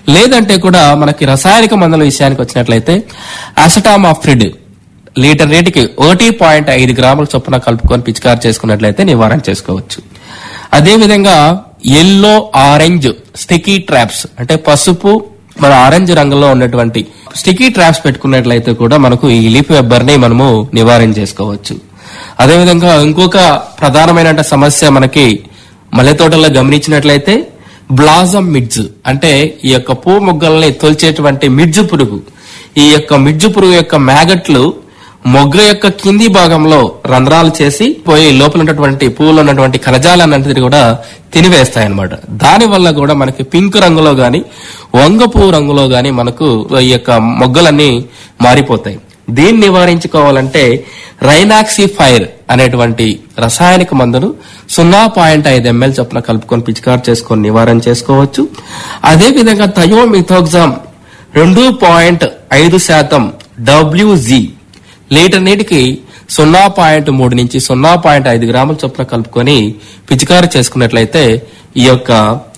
లేదంటే కూడా మనకి రసాయనిక మందుల విషయానికి వచ్చినట్లయితే అసటామాఫ్రిడ్ లీటర్ నీటికి ఒకటి పాయింట్ ఐదు గ్రాముల చొప్పున కలుపుకొని పిచికారి చేసుకున్నట్లయితే నివారణ చేసుకోవచ్చు అదేవిధంగా ఎల్లో ఆరెంజ్ స్టికీ ట్రాప్స్ అంటే పసుపు మన ఆరెంజ్ రంగులో ఉన్నటువంటి స్టికీ ట్రాప్స్ పెట్టుకున్నట్లయితే కూడా మనకు ఈ లీఫ్ వెబ్బర్ ని మనము నివారణ చేసుకోవచ్చు అదేవిధంగా ఇంకొక ప్రధానమైన సమస్య మనకి మల్లె తోటలో గమనించినట్లయితే బ్లాజమ్ మిడ్జ్ అంటే ఈ యొక్క పూ మొగ్గల్ని తొలిచేటువంటి మిడ్జు పురుగు ఈ యొక్క మిడ్జు పురుగు యొక్క మ్యాగట్లు మొగ్గ యొక్క కింది భాగంలో రంధ్రాలు చేసి పోయి లోపల ఉన్నటువంటి పువ్వులో ఉన్నటువంటి కణజాలన్నింటినీ కూడా తినివేస్తాయి అనమాట దాని వల్ల కూడా మనకి పింక్ రంగులో గాని వంగ పువ్వు రంగులో గాని మనకు ఈ యొక్క మొగ్గలన్నీ మారిపోతాయి దీన్ని నివారించుకోవాలంటే రైనాక్సీ ఫైర్ అనేటువంటి రసాయనిక మందును సున్నా పాయింట్ ఐదు ఎంఎల్ చొప్పున కలుపుకొని పిచికారు చేసుకొని నివారణ చేసుకోవచ్చు అదే విధంగా థయోమిథోగ్జామ్ రెండు పాయింట్ ఐదు శాతం డబ్ల్యూజీ లీటర్ నీటికి సున్నా పాయింట్ మూడు నుంచి సున్నా పాయింట్ ఐదు గ్రాముల చొప్పున కలుపుకొని పిచికారి చేసుకున్నట్లయితే ఈ యొక్క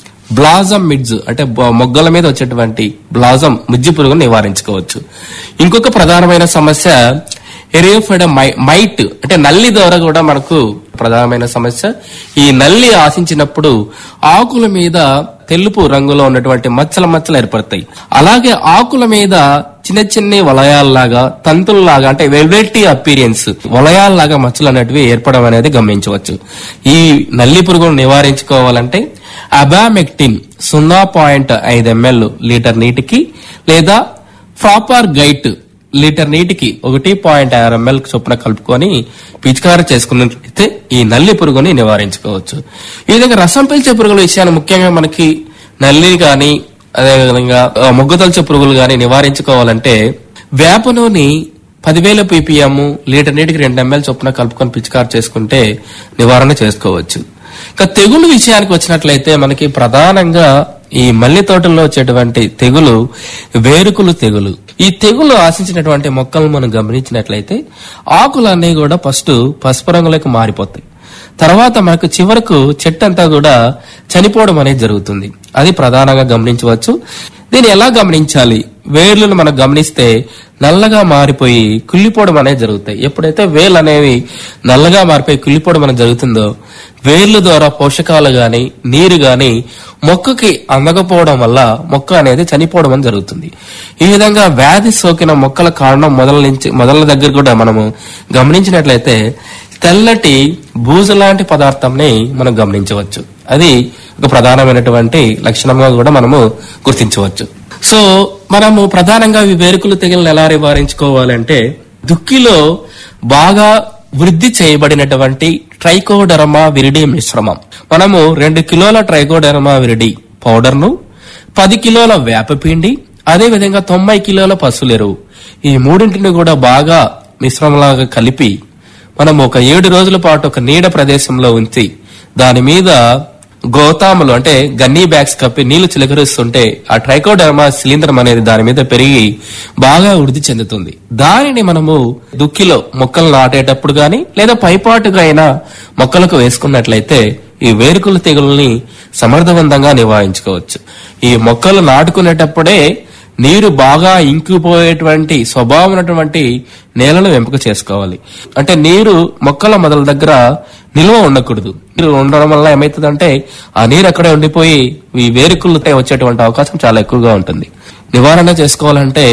బ్లాజం మిడ్జ్ అంటే బొ- మొగ్గల మీద వచ్చేటువంటి బ్లాజం ముజ్జి పురుగును నివారించుకోవచ్చు ఇంకొక ప్రధానమైన సమస్య ఎరియోఫెడ మైట్ అంటే నల్లి ద్వారా కూడా మనకు ప్రధానమైన సమస్య ఈ నల్లి ఆశించినప్పుడు ఆకుల మీద తెలుపు రంగులో ఉన్నటువంటి మచ్చల మచ్చలు ఏర్పడతాయి అలాగే ఆకుల మీద చిన్న చిన్న వలయాల్లాగా తంతుల్లాగా అంటే వెల్వెటీ అపీరియన్స్ వలయాల్లాగా మచ్చలు అనేటివి ఏర్పడడం అనేది గమనించవచ్చు ఈ నల్లి పురుగును నివారించుకోవాలంటే అబామెక్టిన్ సున్నా పాయింట్ ఐదు ఎంఎల్ లీటర్ నీటికి లేదా ప్రాపర్ గైట్ లీటర్ నీటికి ఒకటి పాయింట్ ఆరు ఎంఎల్ చొప్పున కలుపుకొని పిచికారి చేసుకున్నట్లయితే ఈ నల్లి పురుగుని నివారించుకోవచ్చు ఈ విధంగా రసం పీల్చే పురుగుల విషయాన్ని ముఖ్యంగా మనకి నల్లి గాని అదేవిధంగా ఆ, మొగ్గుతల్చే పురుగులు గాని నివారించుకోవాలంటే వేప నూనె పదివేల పీపీఎం లీటర్ నీటికి రెండు ఎంఎల్ చొప్పున కలుపుకొని పిచికారి చేసుకుంటే నివారణ చేసుకోవచ్చు ఇక తెగులు విషయానికి వచ్చినట్లయితే మనకి ప్రధానంగా ఈ మల్లె తోటల్లో వచ్చేటువంటి తెగులు వేరుకులు తెగులు ఈ తెగులు ఆశించినటువంటి మొక్కలను మనం గమనించినట్లయితే ఆకులన్నీ కూడా ఫస్ట్ పసుపు రంగులోకి మారిపోతాయి తర్వాత మనకు చివరకు చెట్టు అంతా కూడా చనిపోవడం అనేది జరుగుతుంది అది ప్రధానంగా గమనించవచ్చు దీన్ని ఎలా గమనించాలి వేర్లను మనం గమనిస్తే నల్లగా మారిపోయి కుళ్ళిపోవడం అనేది జరుగుతాయి ఎప్పుడైతే వేర్లు అనేవి నల్లగా మారిపోయి కుళ్ళిపోవడం అనేది జరుగుతుందో వేర్ల ద్వారా పోషకాలు గాని నీరు గాని మొక్కకి అందకపోవడం వల్ల మొక్క అనేది చనిపోవడం అనేది జరుగుతుంది ఈ విధంగా వ్యాధి సోకిన మొక్కల కారణం మొదల నుంచి మొదల దగ్గర కూడా మనము గమనించినట్లయితే తెల్లటి బూజు లాంటి పదార్థంని మనం గమనించవచ్చు అది ఒక ప్రధానమైనటువంటి లక్షణంగా కూడా మనము గుర్తించవచ్చు సో మనము ప్రధానంగా ఈ వేరుకులు తెగులను ఎలా నివారించుకోవాలంటే దుక్కిలో బాగా వృద్ధి చేయబడినటువంటి ట్రైకోడర్మా విరిడి మిశ్రమం మనము రెండు కిలోల ట్రైకోడర్మా విరిడి పౌడర్ ను పది కిలోల వేపపిండి అదే విధంగా తొంభై కిలోల పసులెరువు ఈ మూడింటిని కూడా బాగా మిశ్రమంలాగా కలిపి మనం ఒక ఏడు రోజుల పాటు ఒక నీడ ప్రదేశంలో ఉంచి దాని మీద గోతాములు అంటే గన్నీ బ్యాగ్స్ కప్పి నీళ్లు చిలకరిస్తుంటే ఆ ట్రైకోడర్మా సిలిండరం అనేది దాని మీద పెరిగి బాగా వృద్ధి చెందుతుంది దానిని మనము దుక్కిలో మొక్కలు నాటేటప్పుడు గాని లేదా పైపాటుగా అయినా మొక్కలకు వేసుకున్నట్లయితే ఈ వేరుకుల తెగుల్ని సమర్థవంతంగా నివారించుకోవచ్చు ఈ మొక్కలు నాటుకునేటప్పుడే నీరు బాగా ఇంకిపోయేటువంటి స్వభావం ఉన్నటువంటి నేలను ఎంపిక చేసుకోవాలి అంటే నీరు మొక్కల మొదల దగ్గర నిల్వ ఉండకూడదు నీరు ఉండడం వల్ల ఏమైతుందంటే ఆ నీరు అక్కడే ఉండిపోయి ఈ వేరుకులు వచ్చేటువంటి అవకాశం చాలా ఎక్కువగా ఉంటుంది నివారణ చేసుకోవాలంటే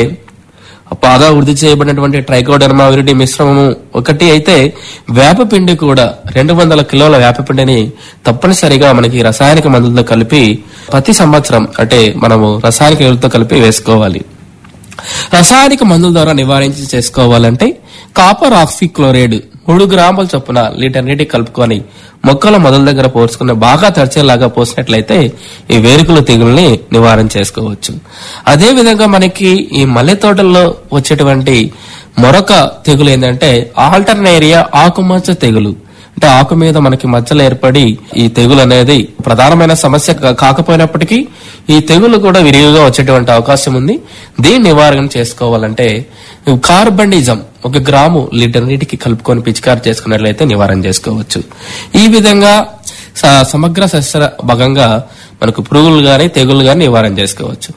బాగా వృద్ధి చేయబడినటువంటి ట్రైకోడర్మా విరిడి మిశ్రమము ఒకటి అయితే వేపపిండి కూడా రెండు వందల కిలోల వేపపిండిని తప్పనిసరిగా మనకి రసాయనిక మందులతో కలిపి ప్రతి సంవత్సరం అంటే మనము రసాయనిక ఎరువులతో కలిపి వేసుకోవాలి రసాయనిక మందుల ద్వారా నివారించి చేసుకోవాలంటే కాపర్ ఆక్సిక్లోరైడ్ మూడు గ్రాముల చొప్పున లీటర్ నీటికి కలుపుకొని మొక్కల మొదల దగ్గర పోసుకుని బాగా తడిచేలాగా పోసినట్లయితే ఈ వేరుకుల తెగుల్ని నివారణ చేసుకోవచ్చు అదే విధంగా మనకి ఈ మల్లె తోటల్లో వచ్చేటువంటి మరొక తెగులు ఏంటంటే ఆల్టర్నేరియా ఆకుమచ్చ తెగులు అంటే ఆకు మీద మనకి మచ్చలు ఏర్పడి ఈ తెగులు అనేది ప్రధానమైన సమస్య కా- కాకపోయినప్పటికీ ఈ తెగులు కూడా విరివిగా వచ్చేటువంటి అవకాశం ఉంది దీన్ని నివారణ చేసుకోవాలంటే కార్బనిజం ఒక గ్రాము లీటర్ నీటికి కలుపుకొని పిచికారి చేసుకున్నట్లయితే నివారణ చేసుకోవచ్చు ఈ విధంగా స- సమగ్ర సస్య భాగంగా మనకు పురుగులు గాని తెగులు గాని నివారణ చేసుకోవచ్చు